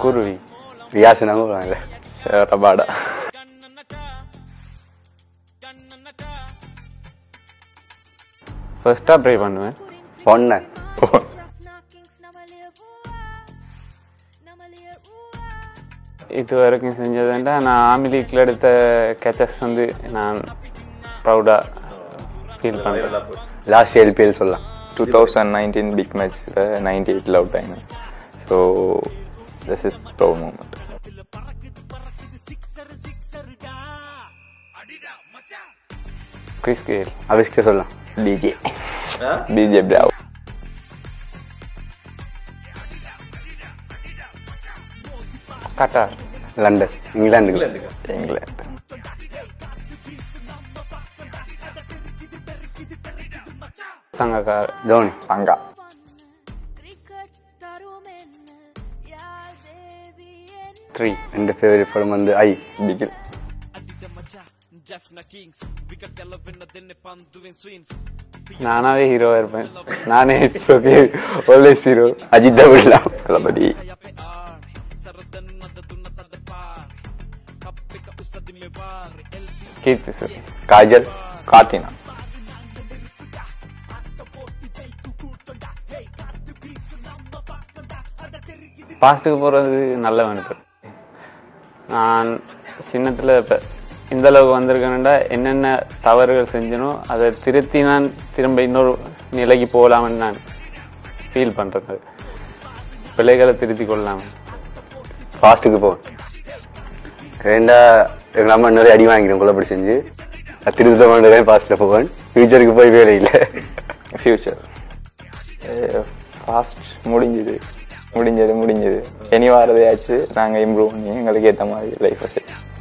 குருவி ரியாசனாக போகலாம்ல Rabada ஃபர்ஸ்ட்டாக pray பண்ணுவேன் பொண்ணு இது வரைக்கும் செஞ்சதுண்டா நான் ஆர்மி லீக்ல எடுத்த கேச்சஸ் வந்து நான் ப்ரௌடாக ஃபீல் பண்ணுறேன் லாஸ்ட் எல்பிஎல் சொல்லலாம் டூ தௌசண்ட் நைன்டீன் பிக் மேட்ச்சில் நைன்டி எயிட்டில் அவுட் ஆயினேன் so this is proud moment Chris Gayle அபிஷ்க சொல்லலாம் DJ DJ Bravo Qatar London இங்கிலாந்துக்கு இங்கிலாந்து சங்கக்கார் தோனி சங்கா த்ரீ எந்த ஃபேவரட் படம் வந்து ஐ பிகில் நானாவே ஹீரோவா இருப்பேன் நானே ஓகே ஆல்வேஸ் ஹீரோ அஜித் தான் விடலாம் தளபதி கீர்த்தி சார் காஜல் கார்த்தினா பாஸ்ட்டுக்கு போகிறது நல்ல வேணும் நான் சின்னத்தில் இப்போ இந்த அளவுக்கு வந்திருக்கேன்டா என்னென்ன தவறுகள் செஞ்சனோ அதை திருத்தி நான் திரும்ப இன்னொரு நிலைக்கு போகலாம்னு நான் ஃபீல் பண்ணுறது பிள்ளைகளை திருத்தி கொள்ளலாம் ஃபாஸ்ட்டுக்கு போ ரெண்டா எங்கள் அம்மா நிறைய அடி வாங்கிடும் கொல்லப்படி செஞ்சு அது திருத்த பண்ணுறேன் ஃபாஸ்ட்டில் போவேன் ஃபியூச்சருக்கு போய் வேலை இல்லை ஃபியூச்சர் ஃபாஸ்ட் முடிஞ்சுது முடிஞ்சது முடிஞ்சது இனி வாரதையாச்சு நாங்கள் இம்ப்ரூவ் பண்ணி எங்களுக்கு ஏற்ற மாதிரி லைஃப்பை செட்